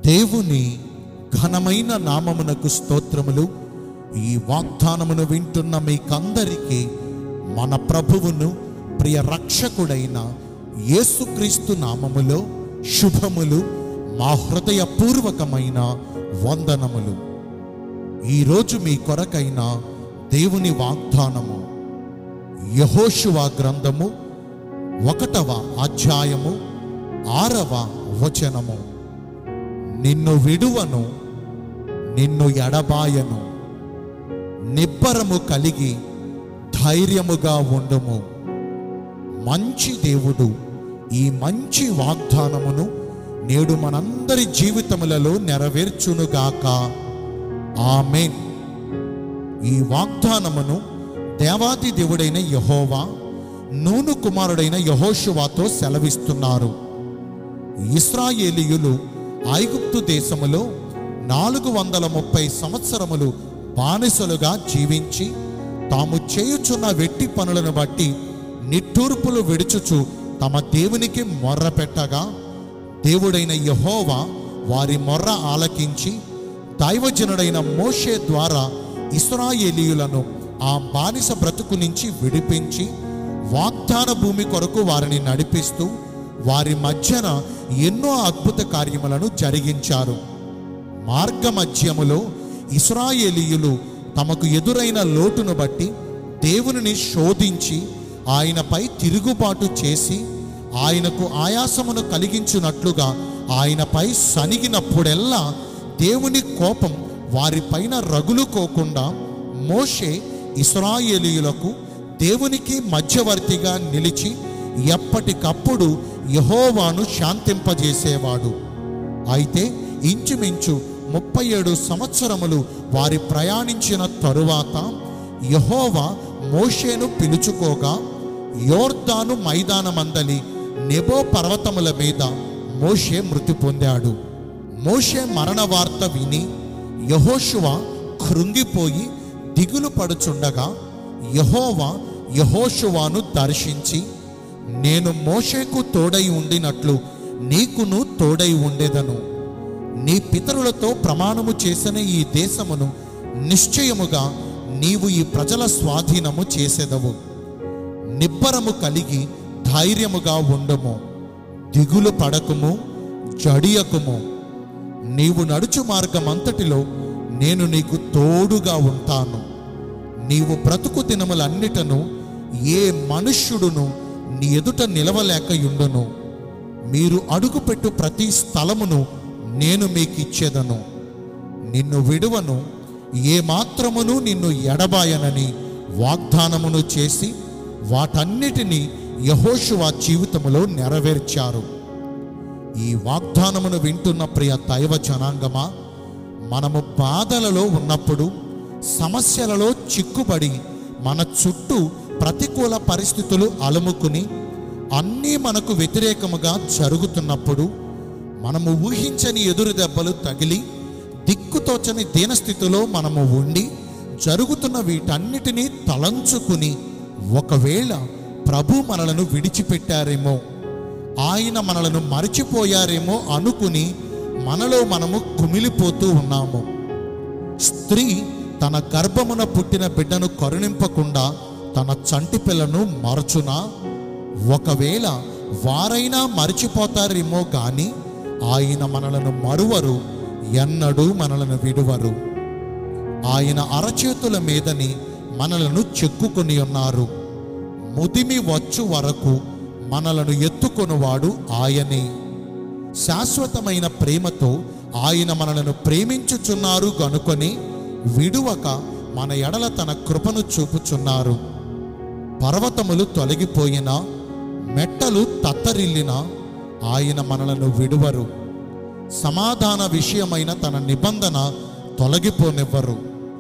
దేవుని ఘనమైన నామమునకు స్తోత్రములు ఈ వాగ్దానమును వింటున్న మీకందరికీ మన ప్రభువును ప్రియ రక్షకుడైన యేసుక్రీస్తు నామములో శుభములు మా హృదయపూర్వకమైన వందనములు ఈరోజు మీ కొరకైన దేవుని వాగ్దానము యహోషువా గ్రంథము ఒకటవ అధ్యాయము ఆరవ వచనము నిన్ను విడువను నిన్ను ఎడబాయను నిబ్బరము కలిగి ధైర్యముగా ఉండుము మంచి దేవుడు ఈ మంచి వాగ్దానమును నేడు మనందరి జీవితములలో నెరవేర్చునుగాక ఆమెన్ ఈ వాగ్దానమును దేవాది దేవుడైన యహోవా నూను కుమారుడైన యహోషువాతో సెలవిస్తున్నారు ఇస్రాయేలీయులు ఐగుప్తు దేశములో నాలుగు వందల ముప్పై సంవత్సరములు బానిసలుగా జీవించి తాము చేయుచున్న వెట్టి పనులను బట్టి నిట్టూర్పులు విడుచుచు తమ దేవునికి మొర్ర పెట్టగా దేవుడైన యహోవా వారి మొర్ర ఆలకించి దైవజనుడైన మోషే ద్వారా ఇస్రాయేలీయులను ఆ బానిస బ్రతుకు నుంచి విడిపించి వాగ్దాన భూమి కొరకు వారిని నడిపిస్తూ వారి మధ్యన ఎన్నో అద్భుత కార్యములను జరిగించారు మార్గమధ్యములో ఇస్రాయేలీయులు తమకు ఎదురైన లోటును బట్టి దేవునిని శోధించి ఆయనపై తిరుగుబాటు చేసి ఆయనకు ఆయాసమును కలిగించున్నట్లుగా ఆయనపై సనిగినప్పుడెల్లా దేవుని కోపం వారిపైన రగులుకోకుండా మోషే ఇస్రాయేలీయులకు దేవునికి మధ్యవర్తిగా నిలిచి ఎప్పటికప్పుడు యహోవాను శాంతింపజేసేవాడు అయితే ఇంచుమించు ముప్పై ఏడు సంవత్సరములు వారి ప్రయాణించిన తరువాత యహోవా మోషేను పిలుచుకోగా యోర్దాను మైదానమందలి నెబో పర్వతముల మీద మోషే మృతి పొందాడు మోషే మరణ వార్త విని యహోషువ కృంగిపోయి దిగులు పడుచుండగా యహోవా యహోషువాను దర్శించి నేను మోషేకు తోడై ఉండినట్లు నీకును తోడై ఉండేదను నీ పితరులతో ప్రమాణము చేసిన ఈ దేశమును నిశ్చయముగా నీవు ఈ ప్రజల స్వాధీనము చేసేదవు నిబ్బరము కలిగి ధైర్యముగా ఉండము దిగులు పడకుము జడియకుము నీవు నడుచు మార్గమంతటిలో నేను నీకు తోడుగా ఉంటాను నీవు బ్రతుకు దినములన్నిటను ఏ మనుష్యుడును నీ ఎదుట నిలవలేకయుండును మీరు అడుగుపెట్టు ప్రతి స్థలమును నేను మీకు ఇచ్చేదను నిన్ను విడువను ఏ మాత్రమును నిన్ను ఎడబాయనని వాగ్దానమును చేసి వాటన్నిటినీ యహోషువా జీవితములో నెరవేర్చారు ఈ వాగ్దానమును వింటున్న ప్రియ దైవ జనాంగమా మనము బాధలలో ఉన్నప్పుడు సమస్యలలో చిక్కుబడి మన చుట్టూ ప్రతికూల పరిస్థితులు అలుముకుని అన్నీ మనకు వ్యతిరేకముగా జరుగుతున్నప్పుడు మనము ఊహించని ఎదురు దెబ్బలు తగిలి దిక్కుతోచని దీనస్థితిలో మనము ఉండి జరుగుతున్న వీటన్నిటినీ తలంచుకుని ఒకవేళ ప్రభు మనలను విడిచిపెట్టారేమో ఆయన మనలను మరిచిపోయారేమో అనుకుని మనలో మనము కుమిలిపోతూ ఉన్నాము స్త్రీ తన గర్భమున పుట్టిన బిడ్డను కరుణింపకుండా తన చంటి పిల్లను మరచునా ఒకవేళ వారైనా మరిచిపోతారేమో గాని ఆయన మనలను మరువరు ఎన్నడూ మనలను విడువరు ఆయన అరచేతుల మీదని మనలను చెక్కుకొని ఉన్నారు ముదిమి వచ్చు వరకు మనలను ఎత్తుకొనువాడు ఆయనే శాశ్వతమైన ప్రేమతో ఆయన మనలను ప్రేమించుచున్నారు గనుకొని విడువక మన ఎడల తన కృపను చూపుచున్నారు పర్వతములు తొలగిపోయినా మెట్టలు తత్తరిల్లినా ఆయన మనలను విడువరు సమాధాన విషయమైన తన నిబంధన తొలగిపోనివ్వరు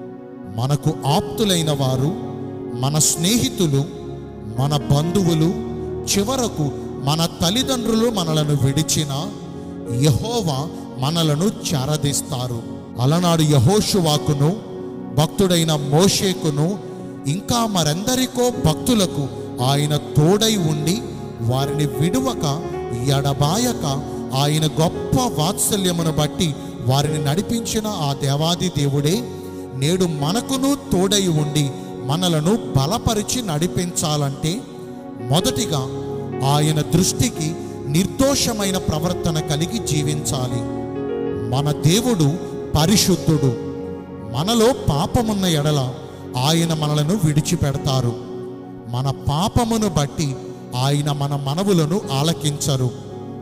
మనకు ఆప్తులైన వారు మన స్నేహితులు మన బంధువులు చివరకు మన తల్లిదండ్రులు మనలను విడిచిన యహోవా మనలను చారదీస్తారు అలనాడు యహోషువాకును భక్తుడైన మోషేకును ఇంకా మరెందరికో భక్తులకు ఆయన తోడై ఉండి వారిని విడువక ఎడబాయక ఆయన గొప్ప వాత్సల్యమును బట్టి వారిని నడిపించిన ఆ దేవాది దేవుడే నేడు మనకును తోడై ఉండి మనలను బలపరిచి నడిపించాలంటే మొదటిగా ఆయన దృష్టికి నిర్దోషమైన ప్రవర్తన కలిగి జీవించాలి మన దేవుడు పరిశుద్ధుడు మనలో పాపమున్న ఎడల ఆయన మనలను విడిచిపెడతారు మన పాపమును బట్టి ఆయన మన మనవులను ఆలకించరు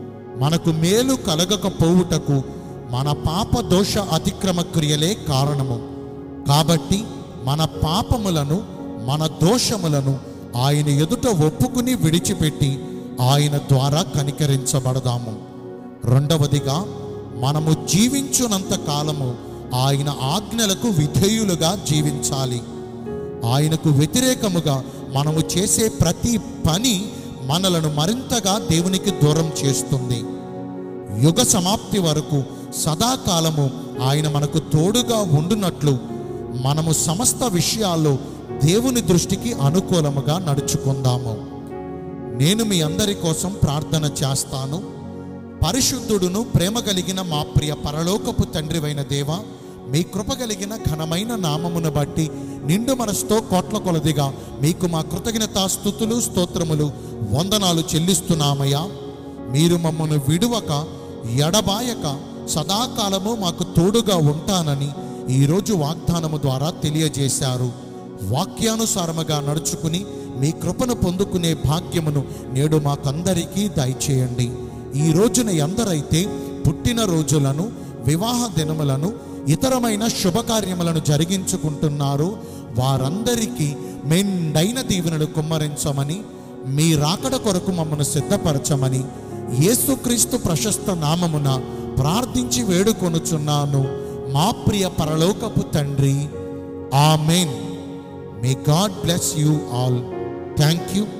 మనకు మేలు కలగకపోవుటకు మన పాప దోష అతిక్రమ క్రియలే కారణము కాబట్టి మన పాపములను మన దోషములను ఆయన ఎదుట ఒప్పుకుని విడిచిపెట్టి ఆయన ద్వారా కనికరించబడదాము రెండవదిగా మనము జీవించునంత కాలము ఆయన ఆజ్ఞలకు విధేయులుగా జీవించాలి ఆయనకు వ్యతిరేకముగా మనము చేసే ప్రతి పని మనలను మరింతగా దేవునికి దూరం చేస్తుంది యుగ సమాప్తి వరకు సదాకాలము ఆయన మనకు తోడుగా ఉండునట్లు మనము సమస్త విషయాల్లో దేవుని దృష్టికి అనుకూలముగా నడుచుకుందాము నేను మీ అందరి కోసం ప్రార్థన చేస్తాను పరిశుద్ధుడును ప్రేమ కలిగిన మా ప్రియ పరలోకపు తండ్రివైన దేవ మీ కృప కలిగిన ఘనమైన నామమును బట్టి నిండు మనసుతో కోట్ల కొలదిగా మీకు మా కృతజ్ఞతా స్థుతులు స్తోత్రములు వందనాలు చెల్లిస్తున్నామయ్యా మీరు మమ్మను విడువక ఎడబాయక సదాకాలము మాకు తోడుగా ఉంటానని ఈరోజు వాగ్దానము ద్వారా తెలియజేశారు వాక్యానుసారముగా నడుచుకుని మీ కృపను పొందుకునే భాగ్యమును నేడు మాకందరికీ దయచేయండి ఈ రోజున ఎందరైతే పుట్టిన రోజులను వివాహ దినములను ఇతరమైన శుభకార్యములను జరిగించుకుంటున్నారో వారందరికీ మెండైన దీవెనలు కుమ్మరించమని మీ రాకడ కొరకు మమ్మను సిద్ధపరచమని యేసుక్రీస్తు ప్రశస్త నామమున ప్రార్థించి వేడుకొనుచున్నాను మా ప్రియ పరలోకపు తండ్రి amen may God bless you all thank you